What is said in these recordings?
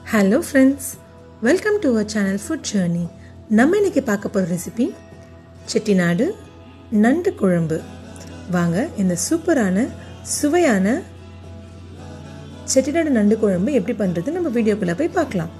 hello friends welcome to our channel food journey நம்ம இன்னைக்கு பார்க்க போகிற ரெசிபி செட்டிநாடு நண்டு குழம்பு வாங்க இந்த சூப்பரான சுவையான செட்டிநாடு நண்டு குழம்பு எப்படி பண்ணுறது நம்ம வீடியோக்குள்ளே போய் பார்க்கலாம்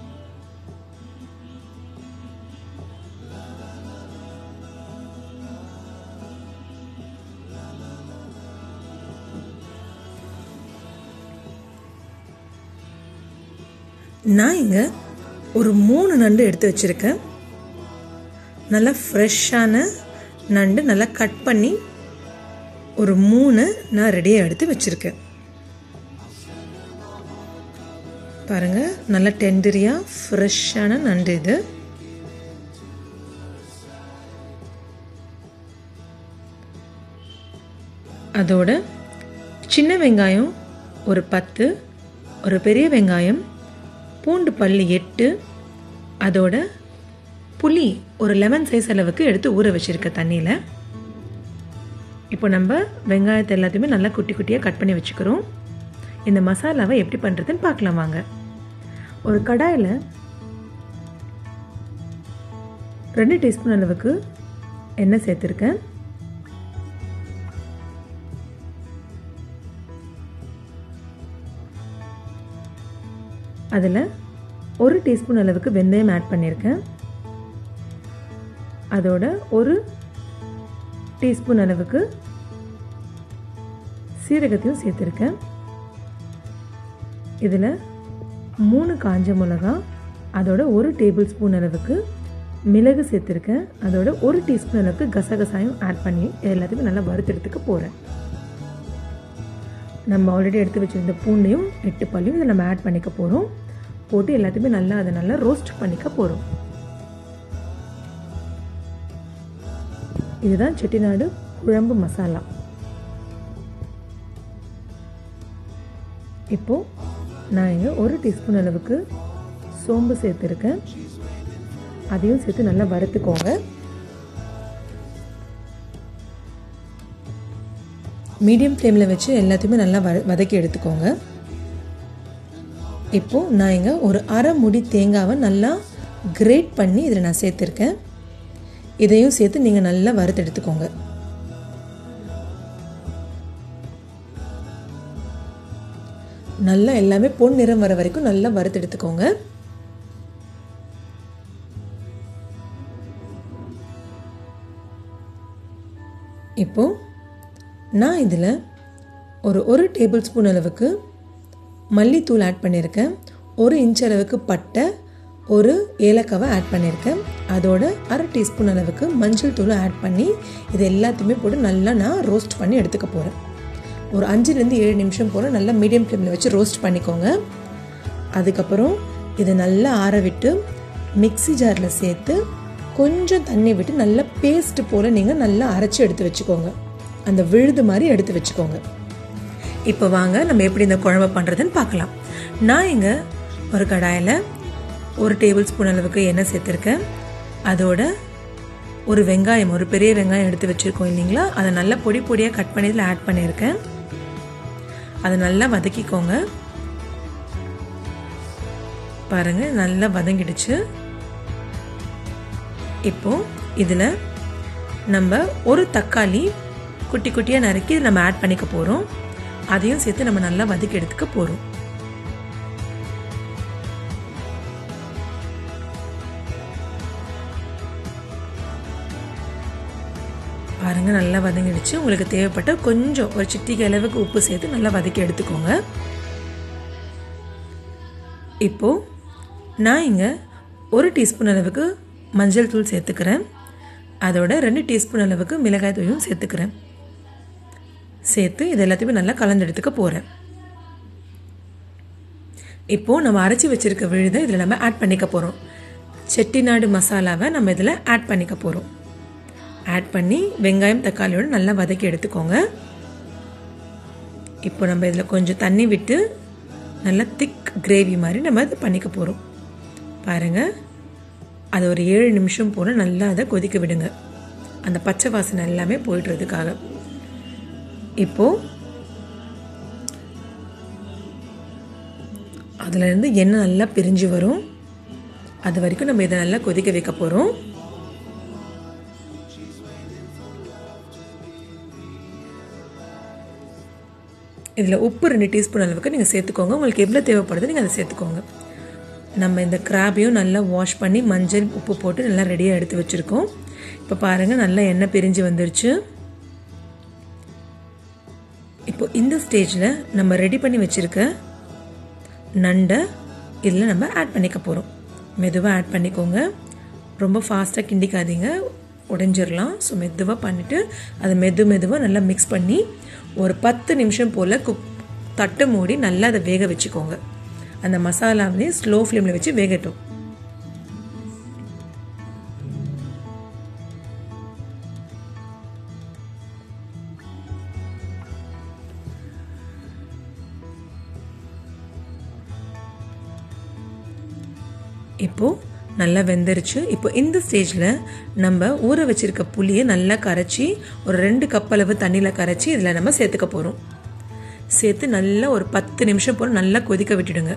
நான் இங்கே ஒரு மூணு நண்டு எடுத்து வச்சுருக்கேன் நல்லா ஃப்ரெஷ்ஷான நண்டு நல்லா கட் பண்ணி ஒரு மூணு நான் ரெடியாக எடுத்து வச்சுருக்கேன் பாருங்கள் நல்லா டெண்டரியாக ஃப்ரெஷ்ஷான நண்டு இது அதோட சின்ன வெங்காயம் ஒரு பத்து ஒரு பெரிய வெங்காயம் பூண்டு பல்லு எட்டு அதோட புளி ஒரு லெமன் சைஸ் அளவுக்கு எடுத்து ஊற வச்சுருக்க தண்ணியில் இப்போ நம்ம வெங்காயத்தை எல்லாத்தையுமே நல்லா குட்டி குட்டியாக கட் பண்ணி வச்சுக்கிறோம் இந்த மசாலாவை எப்படி பண்ணுறதுன்னு பார்க்கலாம் வாங்க ஒரு கடாயில் ரெண்டு டீஸ்பூன் அளவுக்கு எண்ணெய் சேர்த்துருக்கேன் அதில் ஒரு டீஸ்பூன் அளவுக்கு வெந்தயம் ஆட் பண்ணியிருக்கேன் அதோட ஒரு டீஸ்பூன் அளவுக்கு சீரகத்தையும் சேர்த்துருக்கேன் இதில் மூணு காஞ்ச மிளகா அதோட ஒரு டேபிள் ஸ்பூன் அளவுக்கு மிளகு சேர்த்துருக்கேன் அதோட ஒரு டீஸ்பூன் அளவுக்கு கசகசாயும் ஆட் பண்ணி எல்லாத்தையுமே நல்லா வறுத்தெடுத்துக்க போகிறேன் நம்ம ஆல்ரெடி எடுத்து வச்சுருந்த பூண்டையும் எட்டு பல்லையும் இதை நம்ம ஆட் பண்ணிக்க போகிறோம் போட்டு எல்லாத்தையுமே நல்லா அதை நல்லா ரோஸ்ட் பண்ணிக்க போகிறோம் இதுதான் செட்டிநாடு குழம்பு மசாலா இப்போ நான் இங்கே ஒரு டீஸ்பூன் அளவுக்கு சோம்பு சேர்த்துருக்கேன் அதையும் சேர்த்து நல்லா வறுத்துக்கோங்க மீடியம் ஃப்ளேமில் வச்சு எல்லாத்தையுமே நல்லா வ வதக்கி எடுத்துக்கோங்க இப்போது நான் இங்கே ஒரு அரை முடி தேங்காவை நல்லா கிரேட் பண்ணி இதில் நான் சேர்த்துருக்கேன் இதையும் சேர்த்து நீங்கள் நல்லா வறுத்து எடுத்துக்கோங்க நல்லா எல்லாமே பொன் நிறம் வர வரைக்கும் நல்லா வறுத்து எடுத்துக்கோங்க இப்போது நான் இதில் ஒரு ஒரு டேபிள் ஸ்பூன் அளவுக்கு மல்லித்தூள் ஆட் பண்ணியிருக்கேன் ஒரு இன்ச் அளவுக்கு பட்டை ஒரு ஏலக்காவை ஆட் பண்ணியிருக்கேன் அதோட அரை டீஸ்பூன் அளவுக்கு மஞ்சள் தூளும் ஆட் பண்ணி இது எல்லாத்தையுமே போட்டு நல்லா நான் ரோஸ்ட் பண்ணி எடுத்துக்க போகிறேன் ஒரு அஞ்சுலேருந்து ஏழு நிமிஷம் போல் நல்லா மீடியம் ஃப்ளேமில் வச்சு ரோஸ்ட் பண்ணிக்கோங்க அதுக்கப்புறம் இதை நல்லா ஆற விட்டு மிக்சி ஜாரில் சேர்த்து கொஞ்சம் தண்ணி விட்டு நல்லா பேஸ்ட் போல் நீங்கள் நல்லா அரைச்சி எடுத்து வச்சுக்கோங்க அந்த விழுது மாதிரி எடுத்து வச்சுக்கோங்க இப்போ வாங்க நம்ம எப்படி இந்த குழம்பு பண்ணுறதுன்னு பார்க்கலாம் நான் இங்கே ஒரு கடாயில் ஒரு டேபிள் ஸ்பூன் அளவுக்கு எண்ணெய் சேர்த்துருக்கேன் அதோட ஒரு வெங்காயம் ஒரு பெரிய வெங்காயம் எடுத்து வச்சுருக்கோம் இல்லைங்களா அதை நல்லா பொடி பொடியாக கட் பண்ணி இதில் ஆட் பண்ணியிருக்கேன் அதை நல்லா வதக்கிக்கோங்க பாருங்கள் நல்லா வதங்கிடுச்சு இப்போ இதில் நம்ம ஒரு தக்காளி குட்டி குட்டியாக நறுக்கி நம்ம ஆட் பண்ணிக்க போகிறோம் அதையும் சேர்த்து நம்ம நல்லா வதக்கி எடுத்துக்க போகிறோம் பாருங்கள் நல்லா வதங்கிடுச்சு உங்களுக்கு தேவைப்பட்ட கொஞ்சம் ஒரு சிட்டிகை அளவுக்கு உப்பு சேர்த்து நல்லா வதக்கி எடுத்துக்கோங்க இப்போது நான் இங்கே ஒரு டீஸ்பூன் அளவுக்கு மஞ்சள் தூள் சேர்த்துக்கிறேன் அதோட ரெண்டு டீஸ்பூன் அளவுக்கு மிளகாய் தூளும் சேர்த்துக்கிறேன் சேர்த்து இது எல்லாத்தையுமே நல்லா கலந்து எடுத்துக்க போகிறேன் இப்போது நம்ம அரைச்சி வச்சுருக்க விழுதை இதில் நம்ம ஆட் பண்ணிக்க போகிறோம் செட்டிநாடு மசாலாவை நம்ம இதில் ஆட் பண்ணிக்க போகிறோம் ஆட் பண்ணி வெங்காயம் தக்காளியோடு நல்லா வதக்கி எடுத்துக்கோங்க இப்போ நம்ம இதில் கொஞ்சம் தண்ணி விட்டு நல்லா திக் கிரேவி மாதிரி நம்ம இது பண்ணிக்க போகிறோம் பாருங்கள் அது ஒரு ஏழு நிமிஷம் போல் நல்லா அதை கொதிக்க விடுங்க அந்த பச்சை வாசனை எல்லாமே போயிடுறதுக்காக இப்போது அதுலேருந்து எண்ணெய் நல்லா பிரிஞ்சு வரும் அது வரைக்கும் நம்ம இதை நல்லா கொதிக்க வைக்க போகிறோம் இதில் உப்பு ரெண்டு டீஸ்பூன் அளவுக்கு நீங்கள் சேர்த்துக்கோங்க உங்களுக்கு எவ்வளோ தேவைப்படுது நீங்கள் அதை சேர்த்துக்கோங்க நம்ம இந்த கிராபையும் நல்லா வாஷ் பண்ணி மஞ்சள் உப்பு போட்டு நல்லா ரெடியாக எடுத்து வச்சுருக்கோம் இப்போ பாருங்கள் நல்லா எண்ணெய் பிரிஞ்சு வந்துருச்சு இப்போ இந்த ஸ்டேஜில் நம்ம ரெடி பண்ணி வச்சுருக்க நண்டை இதில் நம்ம ஆட் பண்ணிக்க போகிறோம் மெதுவாக ஆட் பண்ணிக்கோங்க ரொம்ப ஃபாஸ்ட்டாக கிண்டிக்காதீங்க உடைஞ்சிடலாம் ஸோ மெதுவாக பண்ணிவிட்டு அதை மெது மெதுவாக நல்லா மிக்ஸ் பண்ணி ஒரு பத்து நிமிஷம் போல் குக் தட்டு மூடி நல்லா அதை வேக வச்சுக்கோங்க அந்த மசாலாவிலே ஸ்லோ ஃப்ளேமில் வச்சு வேகட்டும் இப்போது நல்லா வெந்துருச்சு இப்போ இந்த ஸ்டேஜில் நம்ம ஊற வச்சுருக்க புளியை நல்லா கரைச்சி ஒரு ரெண்டு கப் அளவு தண்ணியில் கரைச்சி இதில் நம்ம சேர்த்துக்க போகிறோம் சேர்த்து நல்லா ஒரு பத்து நிமிஷம் போல் நல்லா கொதிக்க விட்டுடுங்க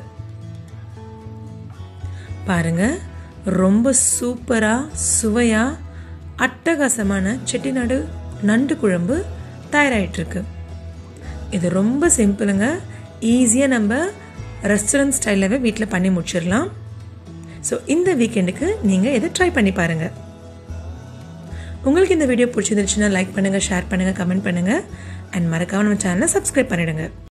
பாருங்க ரொம்ப சூப்பராக சுவையாக அட்டகாசமான செட்டிநாடு நண்டு குழம்பு தயாராகிட்டுருக்கு இது ரொம்ப சிம்பிளுங்க ஈஸியாக நம்ம ரெஸ்டாரண்ட் ஸ்டைலவே வீட்டில் பண்ணி முடிச்சிடலாம் ஸோ இந்த வீக்கெண்டுக்கு நீங்கள் இதை ட்ரை பண்ணி பாருங்கள் உங்களுக்கு இந்த வீடியோ பிடிச்சிருந்துச்சுன்னா லைக் பண்ணுங்கள் ஷேர் பண்ணுங்கள் கமெண்ட் பண்ணுங்கள் அண்ட் மறக்காம நம்ம சேனலை சப்ஸ்கிரைப் பண்ணிவிடுங்க